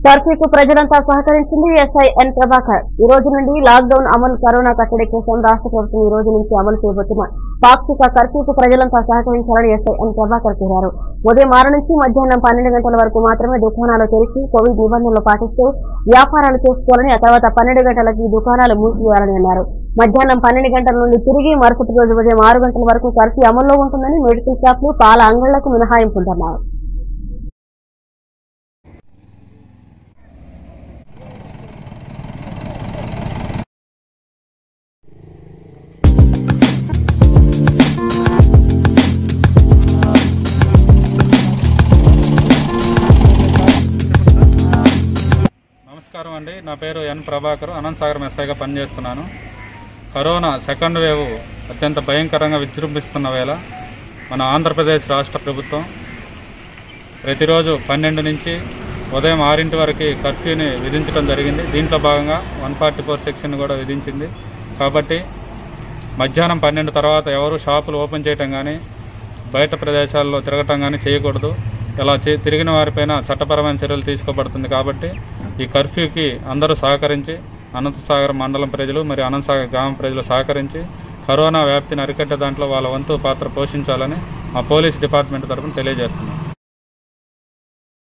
కర్ఫ్యూకు ప్రజలంతా సహకరించింది ఎస్ఐ ఎన్ ప్రభాకర్ ఈ రోజు నుండి లాక్డౌన్ అమలు కరోనా కట్టడి కోసం రాష్ట్ర ప్రభుత్వం ఈ రోజు నుంచి అమలు చేయబోతున్న పాక్షిక కర్ఫ్యూకు ప్రజలంతా సహకరించాలని ఎస్ఐ ఎన్ ప్రభాకర్ కోరారు ఉదయం ఆరు నుంచి మధ్యాహ్నం పన్నెండు గంటల వరకు మాత్రమే దుకాణాలు తెరిచి కోవిడ్ నిబంధనలు పాటిస్తూ వ్యాపారాలు చేసుకోవాలని ఆ తర్వాత పన్నెండు గంటలకి ఈ దుకాణాలు మూసివేయాలని అన్నారు మధ్యాహ్నం పన్నెండు గంటల నుండి తిరిగి మరుసటి రోజు ఉదయం ఆరు గంటల వరకు కర్ఫ్యూ అమల్లో ఉంటుందని మెడికల్ షాపులు పాల అంగళ్లకు మినహాయింపు ఉంటున్నారు నమస్కారం అండి నా పేరు ఎన్ ప్రభాకర్ అనంతసాగరం ఎస్ఐగా పనిచేస్తున్నాను కరోనా సెకండ్ వేవ్ అత్యంత భయంకరంగా విజృంభిస్తున్న వేళ మన ఆంధ్రప్రదేశ్ రాష్ట్ర ప్రభుత్వం ప్రతిరోజు పన్నెండు నుంచి ఉదయం ఆరింటి వరకు కర్ఫ్యూని విధించడం జరిగింది దీంట్లో భాగంగా వన్ ఫార్టీ ఫోర్ సెక్షన్ కూడా విధించింది కాబట్టి మధ్యాహ్నం పన్నెండు తర్వాత ఎవరు షాపులు ఓపెన్ చేయటం కానీ బయట ప్రదేశాల్లో తిరగటం కానీ చేయకూడదు ఇలా చే తిరిగిన వారిపైన చట్టపరమైన చర్యలు తీసుకోబడుతుంది కాబట్టి ఈ కర్ఫ్యూకి అందరూ సహకరించి అనంతసాగర్ మండలం ప్రజలు మరియు అనంతసాగర్ గ్రామ ప్రజలు సహకరించి కరోనా వ్యాప్తిని అరికట్టే దాంట్లో వాళ్ళ వంతు పాత్ర పోషించాలని మా పోలీస్ డిపార్ట్మెంట్ తరఫున తెలియజేస్తున్నాం